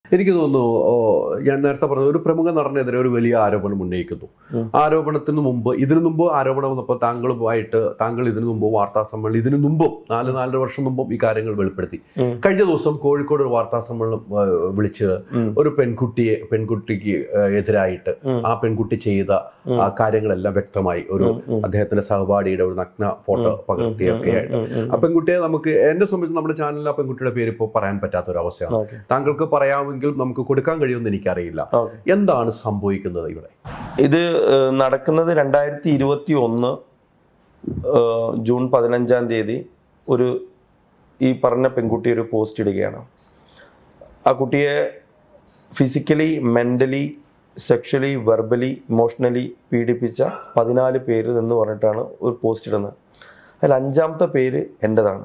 എനിക്ക് തോന്നുന്നു ഓ, ഞാൻ നേരത്തെ പറഞ്ഞ ഒരു പ്രമുഖ നടനെതിരെ ഒരു വലിയ ആരോപണം ഉന്നയിക്കുന്നു ഉം. ആരോപണത്തിന് മുമ്പ് ഇതിനു മുമ്പ് ആരോപണം വന്നപ്പോൾ താങ്കളുമായിട്ട് താങ്കൾ ഇതിനു മുമ്പ് വാർത്താ സമ്മേളനം ഇതിനു മുമ്പും നാല് നാലര വർഷം മുമ്പും ഈ കാര്യങ്ങൾ വെളിപ്പെടുത്തി ഉം. കഴിഞ്ഞ ദിവസം കോഴിക്കോട് ഒരു വാർത്താ സമ്മേളനം ആ, വിളിച്ച് ഉം. ഒരു പെൺകുട്ടിയെ പെൺകുട്ടിക്ക് ആ, എതിരായിട്ട് ഉം. ആ പെൺകുട്ടി ചെയ്ത ഉം. ആ കാര്യങ്ങളെല്ലാം വ്യക്തമായി ഒരു ഉം, ഉം. അദ്ദേഹത്തിന്റെ സഹപാഠിയുടെ ഒരു നഗ്ന ഫോട്ടോ പകർത്തിയൊക്കെ ആയിട്ട് ഉം, ഉം, ഉം. ആ പെൺകുട്ടിയെ നമുക്ക് എന്നെ സംബന്ധിച്ച് നമ്മുടെ ചാനലിൽ ആ പെൺകുട്ടിയുടെ പേര് ഇപ്പോൾ പറയാൻ പറ്റാത്ത ഒരു അവസ്ഥയാണ് ഓക്കെ താങ്കൾക്ക് പറയാമെങ്കിൽ നമുക്ക് കൊടുക്കാൻ കഴിയുമെന്ന് എനിക്കറിയില്ല ഓക്കെ എന്താണ് സംഭവിക്കുന്നത് ഇവിടെ ഇത് ഏഹ്, നടക്കുന്നത് രണ്ടായിരത്തി ഇരുപത്തി ഒന്ന് ഏഹ്, ജൂൺ പതിനഞ്ചാം തീയതി ഒരു ഈ പറഞ്ഞ പെൺകുട്ടി ഒരു പോസ്റ്റ് ഇടുകയാണ് ആ കുട്ടിയെ physically mentally sexually verbally emotionally പീഡിപ്പിച്ച പതിനാല് പേര് എന്ന് പറഞ്ഞിട്ടാണ് ഒരു പോസ്റ്റ് ഇടുന്നത് അതിൽ അഞ്ചാമത്തെ പേര് എൻ്റെതാണ്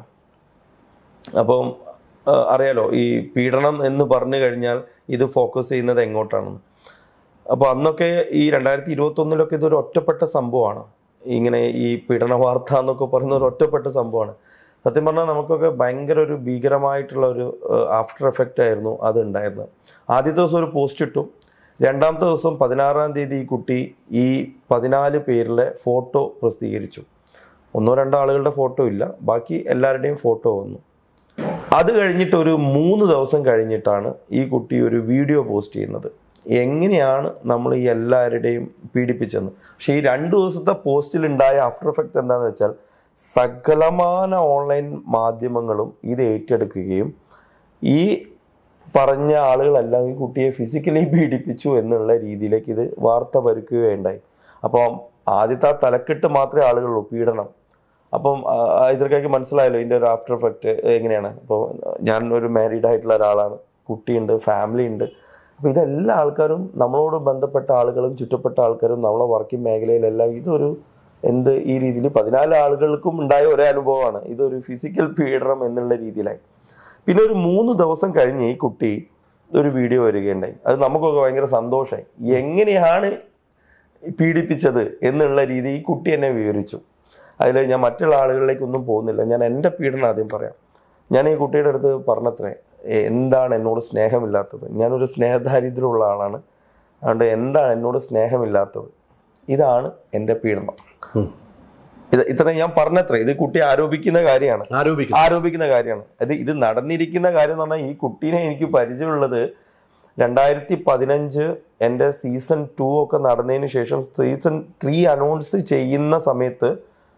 അപ്പം ആ, അറിയാലോ ഈ പീഡനം എന്ന് പറഞ്ഞു കഴിഞ്ഞാൽ ഇത് ഫോക്കസ് ചെയ്യുന്നത് എങ്ങോട്ടാണെന്ന് അപ്പോൾ അന്നൊക്കെ ഈ രണ്ടായിരത്തി ഇരുപത്തി ഒന്നിലൊക്കെ ഇതൊരു ഒറ്റപ്പെട്ട സംഭവമാണ് ഇങ്ങനെ ഈ പീഡന വാർത്ത എന്നൊക്കെ പറയുന്ന ഒരു ഒറ്റപ്പെട്ട സംഭവമാണ് സത്യം പറഞ്ഞാൽ നമുക്കൊക്കെ ഭയങ്കര ഒരു ഭീകരമായിട്ടുള്ള ഒരു ആഫ്റ്റർ എഫക്റ്റ് ആയിരുന്നു അത് ഉണ്ടായിരുന്നത് ആദ്യത്തെ ദിവസം ഒരു പോസ്റ്റ് ഇട്ടു രണ്ടാമത്തെ ദിവസം പതിനാറാം തീയതി ഈ കുട്ടി ഈ പതിനാല് പേരിലെ ഫോട്ടോ പ്രസിദ്ധീകരിച്ചു ഒന്നോ രണ്ടോ ആളുകളുടെ ഫോട്ടോ ഇല്ല ബാക്കി എല്ലാവരുടെയും ഫോട്ടോ വന്നു അത് കഴിഞ്ഞിട്ട് ഒരു മൂന്ന് ദിവസം കഴിഞ്ഞിട്ടാണ് ഈ കുട്ടി ഒരു വീഡിയോ പോസ്റ്റ് ചെയ്യുന്നത് എങ്ങനെയാണ് നമ്മൾ ഈ എല്ലാവരുടെയും പീഡിപ്പിച്ചെന്ന് പക്ഷെ ഈ രണ്ട് ദിവസത്തെ പോസ്റ്റിൽ ഉണ്ടായ ആഫ്റ്റർ എഫക്റ്റ് എന്താണെന്ന് വെച്ചാൽ സകലമാന ഓൺലൈൻ മാധ്യമങ്ങളും ഇത് ഏറ്റെടുക്കുകയും ഈ പറഞ്ഞ ആളുകളെല്ലാം ഈ കുട്ടിയെ ഫിസിക്കലി പീഡിപ്പിച്ചു എന്നുള്ള രീതിയിലേക്ക് ഇത് വാർത്ത വരുക്കുകയുണ്ടായി അപ്പം ആദ്യത്തെ ആ തലക്കെട്ട് മാത്രമേ ആളുകളുള്ളൂ പീഡനം അപ്പം ഇതൊക്കെ മനസ്സിലായല്ലോ ഇതിൻ്റെ ഒരു ആഫ്റ്റർ എഫക്റ്റ് എങ്ങനെയാണ് ഇപ്പോൾ ഞാൻ ഒരു മാരീഡ് ആയിട്ടുള്ള ഒരാളാണ് കുട്ടിയുണ്ട് ഫാമിലി ഉണ്ട് അപ്പോൾ ഇതെല്ലാ ആൾക്കാരും നമ്മളോട് ബന്ധപ്പെട്ട ആളുകളും ചുറ്റപ്പെട്ട ആൾക്കാരും നമ്മളെ വർക്കിംഗ് മേഖലയിലെല്ലാം ഇതൊരു എന്ത് ഈ രീതിയിൽ പതിനാല് ആളുകൾക്കും ഉണ്ടായ ഒരേ അനുഭവമാണ് ഇതൊരു ഫിസിക്കൽ പീഡനം എന്നുള്ള രീതിയിലായി പിന്നെ ഒരു മൂന്ന് ദിവസം കഴിഞ്ഞ് ഈ കുട്ടി ഒരു വീഡിയോ വരികയുണ്ടായി അത് നമുക്കൊക്കെ ഭയങ്കര സന്തോഷമായി എങ്ങനെയാണ് പീഡിപ്പിച്ചത് എന്നുള്ള രീതി ഈ കുട്ടി എന്നെ വിവരിച്ചു അതിൽ ഞാൻ മറ്റുള്ള ആളുകളിലേക്കൊന്നും പോകുന്നില്ല ഞാൻ എൻ്റെ പീഡനം ആദ്യം പറയാം ഞാൻ ഈ കുട്ടിയുടെ അടുത്ത് പറഞ്ഞത്രേ "എ, എന്താണ് എന്നോട് സ്നേഹമില്ലാത്തത് ഞാനൊരു സ്നേഹദാരിദ്ര്യമുള്ള ആളാണ് അതുകൊണ്ട് എന്താണ് എന്നോട് സ്നേഹമില്ലാത്തത് ഇതാണ് എൻ്റെ പീഡനം ഉം. ഇത് ഇത്ര ഞാൻ പറഞ്ഞത്രേ ഇത് കുട്ടി ആരോപിക്കുന്ന കാര്യമാണ് ആരോപിക്കുന്നു ആരോപിക്കുന്ന കാര്യമാണ് അത് ഇത് നടന്നിരിക്കുന്ന കാര്യം എന്ന് പറഞ്ഞാൽ ഈ കുട്ടീനെ എനിക്ക് പരിചയമുള്ളത് രണ്ടായിരത്തി പതിനഞ്ച് എൻ്റെ സീസൺ ടു ഒക്കെ നടന്നതിന് ശേഷം സീസൺ ത്രീ അനൗൺസ് ചെയ്യുന്ന സമയത്ത്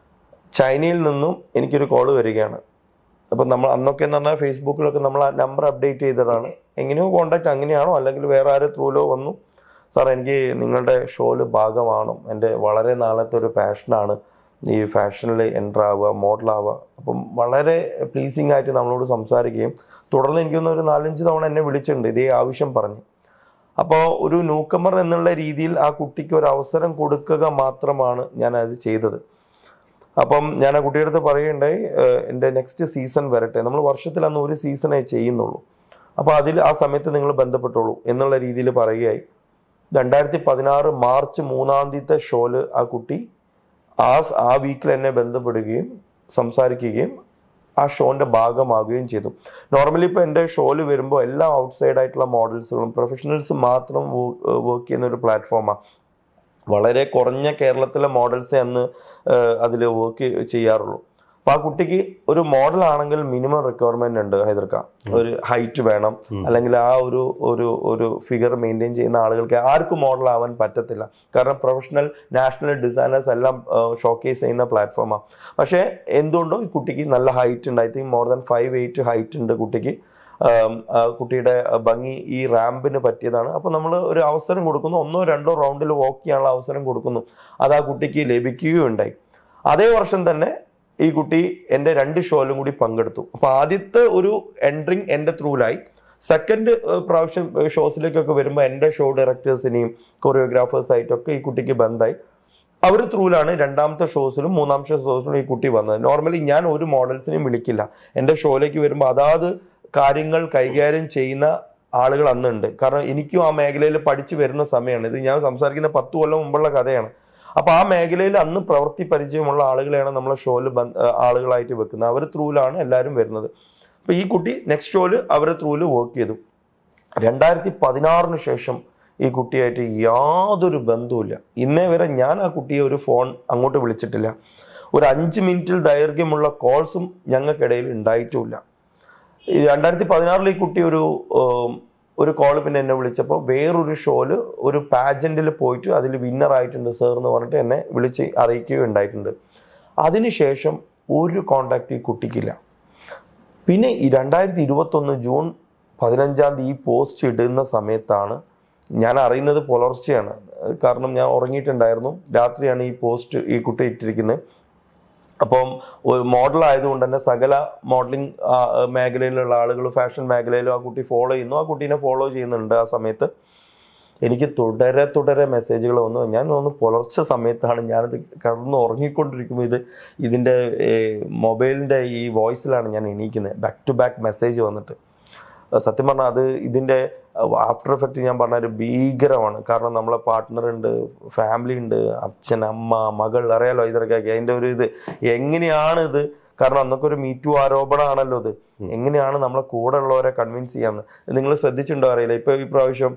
ചൈനയിൽ നിന്നും എനിക്കൊരു കോള് വരികയാണ് അപ്പം നമ്മൾ അന്നൊക്കെ എന്ന് പറഞ്ഞാൽ ഫേസ്ബുക്കിലൊക്കെ നമ്മൾ ആ നമ്പർ അപ്ഡേറ്റ് ചെയ്തതാണ് എങ്ങനെയോ കോണ്ടാക്ട് അങ്ങനെയാണോ അല്ലെങ്കിൽ വേറെ ആരും ത്രൂലോ വന്നു സാർ എനിക്ക് നിങ്ങളുടെ ഷോയിൽ ഭാഗമാണോ എൻ്റെ വളരെ നാളത്തെ ഒരു പാഷനാണ് ഈ ഫാഷനിൽ എൻ്റർ ആവുക മോഡലാവുക അപ്പം വളരെ പ്ലീസിങ് ആയിട്ട് നമ്മളോട് സംസാരിക്കുകയും തുടർന്ന് എനിക്കൊന്ന് ഒരു നാലഞ്ച് തവണ എന്നെ വിളിച്ചിട്ടുണ്ട് ഇതേ ആവശ്യം പറഞ്ഞു അപ്പോൾ ഒരു ന്യൂക്കമർ എന്നുള്ള രീതിയിൽ ആ കുട്ടിക്ക് ഒരു അവസരം കൊടുക്കുക മാത്രമാണ് ഞാൻ അത് ചെയ്തത് അപ്പം ഞാൻ ആ കുട്ടിയുടെ അടുത്ത് പറയുകയുണ്ടായി ഏഹ് എൻ്റെ നെക്സ്റ്റ് സീസൺ വരട്ടെ നമ്മൾ വർഷത്തിൽ അന്ന് ഒരു സീസണേ ചെയ്യുന്നുള്ളൂ അപ്പോൾ അതിൽ ആ സമയത്ത് നിങ്ങൾ ബന്ധപ്പെട്ടോളൂ എന്നുള്ള രീതിയിൽ പറയുകയായി രണ്ടായിരത്തി പതിനാറ് മാർച്ച് മൂന്നാം തീയതി ഷോയില് ആ കുട്ടി ആ സ് ആ വീക്കിൽ എന്നെ ബന്ധപ്പെടുകയും സംസാരിക്കുകയും ആ ഷോന്റെ ഭാഗമാകുകയും ചെയ്തു നോർമലി ഇപ്പോൾ എൻ്റെ ഷോയിൽ വരുമ്പോൾ എല്ലാ ഔട്ട്സൈഡ് ആയിട്ടുള്ള മോഡൽസുകളും പ്രൊഫഷണൽസ് മാത്രം വർക്ക് ചെയ്യുന്ന ഒരു പ്ലാറ്റ്ഫോമാണ് വളരെ കുറഞ്ഞ കേരളത്തിലെ മോഡൽസേ അന്ന് അതിൽ വർക്ക് ചെയ്യാറുള്ളൂ അപ്പൊ ആ കുട്ടിക്ക് ഒരു മോഡൽ ആണെങ്കിൽ മിനിമം റിക്വയർമെന്റ് ഉണ്ട് ഹൈദർക്ക ഒരു ഹൈറ്റ് വേണം അല്ലെങ്കിൽ ആ ഒരു ഒരു ഒരു ഫിഗർ മെയിൻറ്റെയിൻ ചെയ്യുന്ന ആളുകൾക്ക് ആർക്കും മോഡൽ ആവാൻ പറ്റത്തില്ല കാരണം പ്രൊഫഷണൽ നാഷണൽ ഡിസൈനേഴ്സ് എല്ലാം ഷോക്കേസ് ചെയ്യുന്ന പ്ലാറ്റ്ഫോമാണ് പക്ഷേ എന്തുകൊണ്ടോ ഈ കുട്ടിക്ക് നല്ല ഹൈറ്റ് ഉണ്ട് I think more than five eight height ഉണ്ട് കുട്ടിക്ക് ആം, ആ കുട്ടിയുടെ ഭംഗി ഈ റാമ്പിന് പറ്റിയതാണ് അപ്പോൾ നമ്മൾ ഒരു അവസരം കൊടുക്കുന്നു ഒന്നോ രണ്ടോ റൗണ്ടിൽ വാക്ക് ചെയ്യാനുള്ള അവസരം കൊടുക്കുന്നു അത് ആ കുട്ടിക്ക് ലഭിക്കുകയുണ്ടായി അതേ വർഷം തന്നെ ഈ കുട്ടി എൻ്റെ രണ്ട് ഷോയിലും കൂടി പങ്കെടുത്തു അപ്പോൾ ആദ്യത്തെ ഒരു എൻട്രിങ് എൻ്റെ ത്രൂലായി സെക്കൻഡ് പ്രാവശ്യം ഷോസിലേക്കൊക്കെ വരുമ്പോൾ എൻ്റെ ഷോ ഡയറക്ടേഴ്സിനെയും കൊറിയോഗ്രാഫേഴ്സായിട്ടൊക്കെ ഈ കുട്ടിക്ക് ബന്ധമായി അവർ ത്രൂലാണ് രണ്ടാമത്തെ ഷോസിലും മൂന്നാമത്തെ ഷോസിലും ഈ കുട്ടി വന്നത് നോർമലി ഞാൻ ഒരു മോഡൽസിനെയും വിളിക്കില്ല എൻ്റെ ഷോയിലേക്ക് വരുമ്പോൾ അതാത് കാര്യങ്ങൾ കൈകാര്യം ചെയ്യുന്ന ആളുകൾ അന്നുണ്ട് കാരണം എനിക്കും ആ മേഖലയിൽ പഠിച്ചു വരുന്ന സമയമാണ് ഇത് ഞാൻ സംസാരിക്കുന്ന പത്ത് കൊല്ലം മുമ്പുള്ള കഥയാണ് അപ്പൊ ആ മേഖലയിൽ അന്ന് പ്രവൃത്തി പരിചയമുള്ള ആളുകളെയാണ് നമ്മളെ ഷോയിൽ ആളുകളായിട്ട് വെക്കുന്നത് അവർ ത്രൂലാണ് എല്ലാവരും വരുന്നത് അപ്പൊ ഈ കുട്ടി നെക്സ്റ്റ് ഷോയിൽ അവരെ ത്രൂല് വർക്ക് ചെയ്തു രണ്ടായിരത്തി പതിനാറിന് ശേഷം ഈ കുട്ടിയായിട്ട് യാതൊരു ബന്ധവുമില്ല ഇന്നേ വരെ ഞാൻ ആ കുട്ടിയെ ഒരു ഫോൺ അങ്ങോട്ട് വിളിച്ചിട്ടില്ല ഒരു അഞ്ച് മിനിറ്റിൽ ദൈർഘ്യമുള്ള കോൾസും ഞങ്ങൾക്കിടയിൽ ഉണ്ടായിട്ടുമില്ല ഈ രണ്ടായിരത്തി പതിനാറിൽ ഈ കുട്ടി ഒരു ഉം, ഒരു കോൾ പിന്നെ എന്നെ വിളിച്ചപ്പോൾ വേറൊരു ഷോയിൽ ഒരു പാജന്റിൽ പോയിട്ട് അതിൽ വിന്നർ ആയിട്ടുണ്ട് സർ എന്ന് പറഞ്ഞിട്ട് എന്നെ വിളിച്ച് അറിയിക്കുകയുണ്ടായിട്ടുണ്ട് അതിനുശേഷം ഒരു കോണ്ടാക്ട് ഈ കുട്ടിക്കില്ല പിന്നെ ഈ രണ്ടായിരത്തി ഇരുപത്തൊന്ന് ജൂൺ പതിനഞ്ചാം തീയതി ഈ പോസ്റ്റ് ഇടുന്ന സമയത്താണ് ഞാൻ അറിയുന്നത് പുലർച്ചെയാണ് കാരണം ഞാൻ ഉറങ്ങിയിട്ടുണ്ടായിരുന്നു രാത്രിയാണ് ഈ പോസ്റ്റ് ഈ കുട്ടി ഇട്ടിരിക്കുന്നത് അപ്പം ഒരു മോഡൽ ആയതുകൊണ്ട് തന്നെ സകല മോഡലിംഗ് മേഖലയിലുള്ള ആളുകൾ ഫാഷൻ മേഖലയിലും ആ കുട്ടി ഫോളോ ചെയ്യുന്നു ആ കുട്ടീനെ ഫോളോ ചെയ്യുന്നുണ്ട് ആ സമയത്ത് എനിക്ക് തുടരെ തുടരെ മെസ്സേജുകൾ വന്നു ഞാൻ തോന്നുന്നു പുലർച്ചെ സമയത്താണ് ഞാനത് കിടന്ന് ഉറങ്ങിക്കൊണ്ടിരിക്കുമ്പോൾ ഇത് ഇതിൻ്റെ മൊബൈലിൻ്റെ ഈ വോയിസിലാണ് ഞാൻ എണീക്കുന്നത് ബാക്ക് ടു ബാക്ക് മെസ്സേജ് വന്നിട്ട് അഹ് സത്യം പറഞ്ഞാൽ അത് ഇതിൻ്റെ ആഫ്റ്റർ എഫക്റ്റ് ഞാൻ പറഞ്ഞ ഒരു ഭീകരമാണ് കാരണം നമ്മളെ പാർട്ട്ണർ ഉണ്ട് ഫാമിലി ഉണ്ട് അച്ഛൻ അമ്മ മകൾ അറിയാലോ ഇതൊക്കെ അതിൻ്റെ ഒരു ഇത് എങ്ങനെയാണ് ഇത് കാരണം അന്നൊക്കെ ഒരു മീറ്റു ആരോപണമാണല്ലോ ഇത് എങ്ങനെയാണ് നമ്മളെ കൂടെ ഉള്ളവരെ കൺവിൻസ് ചെയ്യാമെന്ന് നിങ്ങൾ ശ്രദ്ധിച്ചിട്ടുണ്ടോ അറിയില്ല ഇപ്പൊ ഈ പ്രാവശ്യം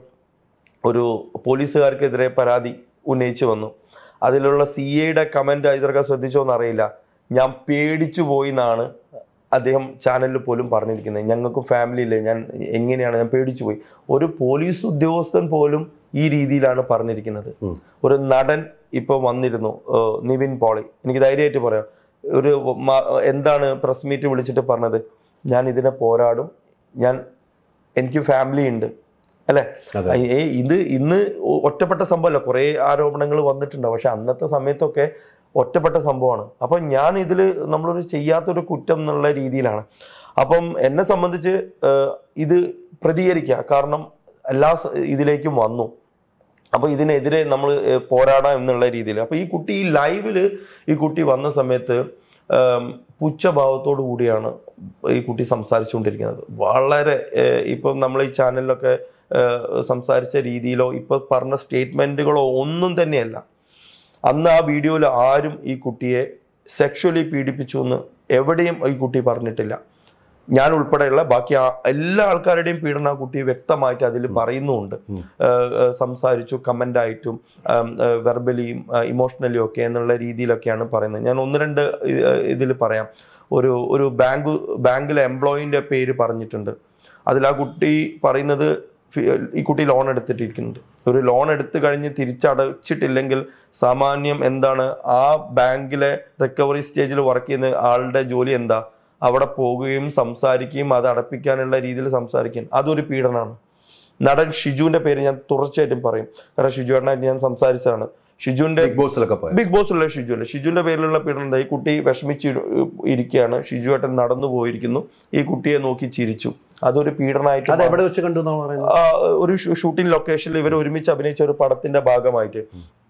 ഒരു പോലീസുകാർക്കെതിരെ പരാതി ഉന്നയിച്ചു വന്നു അതിലുള്ള സി എയുടെ കമന്റ് ഇതൊക്കെ ശ്രദ്ധിച്ചോ എന്നറിയില്ല ഞാൻ പേടിച്ചു പോയി എന്നാണ് അദ്ദേഹം ചാനലിൽ പോലും പറഞ്ഞിരിക്കുന്നത് ഞങ്ങൾക്ക് ഫാമിലി ഇല്ലേ ഞാൻ എങ്ങനെയാണ് ഞാൻ പേടിച്ചു പോയി ഒരു പോലീസ് ഉദ്യോഗസ്ഥൻ പോലും ഈ രീതിയിലാണ് പറഞ്ഞിരിക്കുന്നത് ഉം. ഒരു നടൻ ഇപ്പൊ വന്നിരുന്നു ഏഹ് നിവിൻ പോളി എനിക്ക് ധൈര്യമായിട്ട് പറയാം ഒരു മ- എന്താണ് പ്രസ് മീറ്റ് വിളിച്ചിട്ട് പറഞ്ഞത് ഞാൻ ഇതിനെ പോരാടും ഞാൻ എനിക്ക് ഫാമിലി ഉണ്ട് അല്ലെ അതെ. ഏ ഇത് ഇന്ന് ഒ- ഒറ്റപ്പെട്ട സംഭവമല്ല കുറെ ആരോപണങ്ങൾ വന്നിട്ടുണ്ട് പക്ഷെ അന്നത്തെ സമയത്തൊക്കെ ഒറ്റപ്പെട്ട സംഭവമാണ് അപ്പൊ ഞാൻ ഇതിൽ നമ്മളൊരു ചെയ്യാത്തൊരു കുറ്റം എന്നുള്ള രീതിയിലാണ് അപ്പം എന്നെ സംബന്ധിച്ച് ഏഹ്, ഇത് പ്രതികരിക്കുക കാരണം എല്ലാ സ- ഇതിലേക്കും വന്നു അപ്പൊ ഇതിനെതിരെ നമ്മൾ പോരാടാം എന്നുള്ള രീതിയിൽ അപ്പൊ ഈ കുട്ടി ഈ ലൈവില് ഈ കുട്ടി വന്ന സമയത്ത് ഉം, പുച്ഛഭാവത്തോടു കൂടിയാണ് ഈ കുട്ടി സംസാരിച്ചുകൊണ്ടിരിക്കുന്നത് വളരെ ഏഹ്, ഇപ്പം നമ്മൾ ഈ ചാനലിലൊക്കെ ഏഹ്, സംസാരിച്ച രീതിയിലോ ഇപ്പൊ പറഞ്ഞ സ്റ്റേറ്റ്മെന്റുകളോ ഒന്നും തന്നെയല്ല അന്ന് ആ വീഡിയോയിൽ ആരും ഈ കുട്ടിയെ സെക്ഷുവലി പീഡിപ്പിച്ചു എന്ന് എവിടെയും ഈ കുട്ടി പറഞ്ഞിട്ടില്ല ഞാൻ ഉൾപ്പെടെയുള്ള ബാക്കി ആ- എല്ലാ ആൾക്കാരുടെയും പീഡനം ആ കുട്ടി വ്യക്തമായിട്ട് അതിൽ പറയുന്നുമുണ്ട് ഏഹ് ഏഹ് സംസാരിച്ചു കമന്റ് ആയിട്ടും വെർബലിയും ഇമോഷണലിയും ഒക്കെ എന്നുള്ള രീതിയിലൊക്കെയാണ് പറയുന്നത് ഞാൻ ഒന്ന് രണ്ട് ഇതിൽ പറയാം ഒരു ഒരു ബാങ്ക് ബാങ്കിലെ എംപ്ലോയിന്റെ പേര് പറഞ്ഞിട്ടുണ്ട് അതിൽ ആ കുട്ടി പറയുന്നത് ഫി- ഈ കുട്ടി ലോൺ എടുത്തിട്ടിരിക്കുന്നുണ്ട് ഒരു ലോൺ എടുത്തു കഴിഞ്ഞ് തിരിച്ചടച്ചിട്ടില്ലെങ്കിൽ സാമാന്യം എന്താണ് ആ ബാങ്കിലെ റിക്കവറി സ്റ്റേജിൽ വർക്ക് ചെയ്യുന്ന ആളുടെ ജോലി എന്താ അവിടെ പോകുകയും സംസാരിക്കുകയും അത് അടപ്പിക്കാനുള്ള രീതിയിൽ സംസാരിക്കും അതൊരു പീഡനമാണ് നടൻ ഷിജുവിന്റെ പേര് ഞാൻ തുടർച്ചയായിട്ടും പറയും കാരണം ഷിജുവേട്ടനായിട്ട് ഞാൻ സംസാരിച്ചതാണ് ഷിജുവിന്റെ ബിഗ് ബോസിലൊക്കെ പോയത് ബിഗ് ബോസ് ഉള്ള ഷിജു അല്ലേ ഷിജുവിന്റെ പേരിലുള്ള പീഡനം എന്താ? ഈ കുട്ടി വിഷമിച്ച് ഇരു- ഇരിക്കുകയാണ് ഷിജു ഏട്ടൻ നടന്നു പോയിരിക്കുന്നു ഈ കുട്ടിയെ നോക്കി ചിരിച്ചു അതൊരു പീഡനമായിട്ട് അത് എവിടെ വെച്ച് കണ്ടു എന്നാണ് പറയുന്നത് ആ, ഒരു ഷൂട്ടിംഗ് ലൊക്കേഷനിൽ ഇവർ ഒരുമിച്ച് അഭിനയിച്ച ഒരു പടത്തിന്റെ ഭാഗമായിട്ട്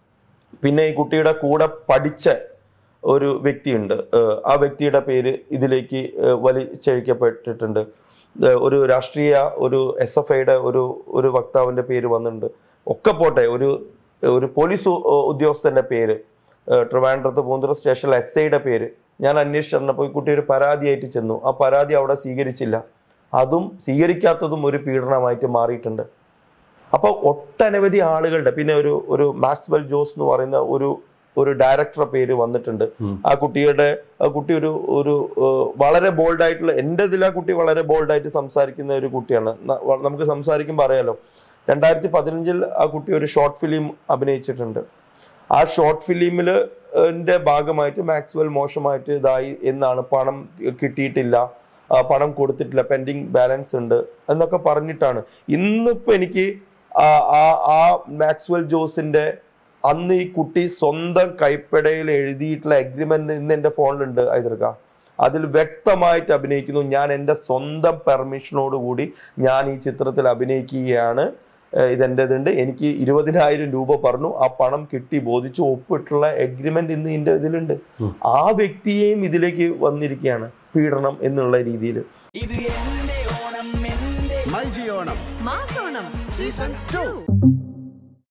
പിന്നെ ഈ കുട്ടിയുടെ കൂടെ പഠിച്ച ഒരു വ്യക്തിയുണ്ട് ഏഹ് ആ വ്യക്തിയുടെ പേര് ഇതിലേക്ക് ഏഹ് വലിച്ചഴിക്കപ്പെട്ടിട്ടുണ്ട് ഏഹ് ഒരു രാഷ്ട്രീയ ഒരു എസ് എഫ് ഐയുടെ ഒരു ഒരു വക്താവിന്റെ പേര് വന്നിട്ടുണ്ട് ഒക്കെ പോട്ടെ ഒരു ഒരു പോലീസ് ഉ- ഉദ്യോഗസ്ഥന്റെ പേര് ഏഹ് ട്രിവാൻഡ്രത്ത് പൂന്തുറ സ്റ്റേഷനിൽ എസ് ഐയുടെ പേര് ഞാൻ അന്വേഷിച്ചറിഞ്ഞപ്പോൾ ഈ കുട്ടി ഒരു പരാതിയായിട്ട് ചെന്നു ആ പരാതി അവിടെ സ്വീകരിച്ചില്ല അതും സ്വീകരിക്കാത്തതും ഒരു പീഡനമായിട്ട് മാറിയിട്ടുണ്ട് അപ്പോൾ ഒട്ടനവധി ആളുകളുടെ പിന്നെ ഒരു ഒരു മാക്സ്വെൽ ജോസ് എന്ന് പറയുന്ന ഒരു ഒരു ഡയറക്ടറുടെ പേര് വന്നിട്ടുണ്ട് ഉം. ആ കുട്ടിയുടെ ആ കുട്ടി ഒരു ഒരു ഏഹ്, വളരെ ബോൾഡ് ആയിട്ടുള്ള എൻ്റെ ഇതിൽ ആ കുട്ടി വളരെ ബോൾഡ് ആയിട്ട് സംസാരിക്കുന്ന ഒരു കുട്ടിയാണ് ന- വ- നമുക്ക് സംസാരിക്കുമ്പോൾ അറിയാലോ രണ്ടായിരത്തി പതിനഞ്ചിൽ ആ കുട്ടി ഒരു ഷോർട്ട് ഫിലിം അഭിനയിച്ചിട്ടുണ്ട് ആ ഷോർട്ട് ഫിലിമില് ന്റെ ഭാഗമായിട്ട് മാക്സ്വെൽ മോശമായിട്ട് ഇതായി എന്നാണ് പണം കിട്ടിയിട്ടില്ല ആ, പണം കൊടുത്തിട്ടില്ല പെൻഡിങ് ബാലൻസ് ഉണ്ട് എന്നൊക്കെ പറഞ്ഞിട്ടാണ് ഇന്നിപ്പോ എനിക്ക് ആ ആ- ആ മാക്സ്വെൽ ജോസിന്റെ അന്ന് ഈ കുട്ടി സ്വന്തം കൈപ്പടയിൽ എഴുതിയിട്ടുള്ള എഗ്രിമെന്റ് ഇന്ന് എന്റെ ഫോണിലുണ്ട് ഹൈദർക്ക അതിൽ വ്യക്തമായിട്ട് അഭിനയിക്കുന്നു ഞാൻ എൻ്റെ സ്വന്തം പെർമിഷനോട് കൂടി ഞാൻ ഈ ചിത്രത്തിൽ അഭിനയിക്കുകയാണ് ഏഹ് ഇതെൻ്റെതുണ്ട് എനിക്ക് ഇരുപതിനായിരം രൂപ പറഞ്ഞു ആ പണം കിട്ടി ബോധിച്ചു ഒപ്പിട്ടുള്ള എഗ്രിമെന്റ് ഇന്ന് ഇതിന്റെ ഇതിലുണ്ട് ഉം. ആ വ്യക്തിയെയും ഇതിലേക്ക് വന്നിരിക്കുകയാണ് പീഡനം എന്നുള്ള രീതിയിൽ ഇത് എന്റെ ഓണം എന്റെ മൈജി ഓണം മാസോണം സീസൺ ടു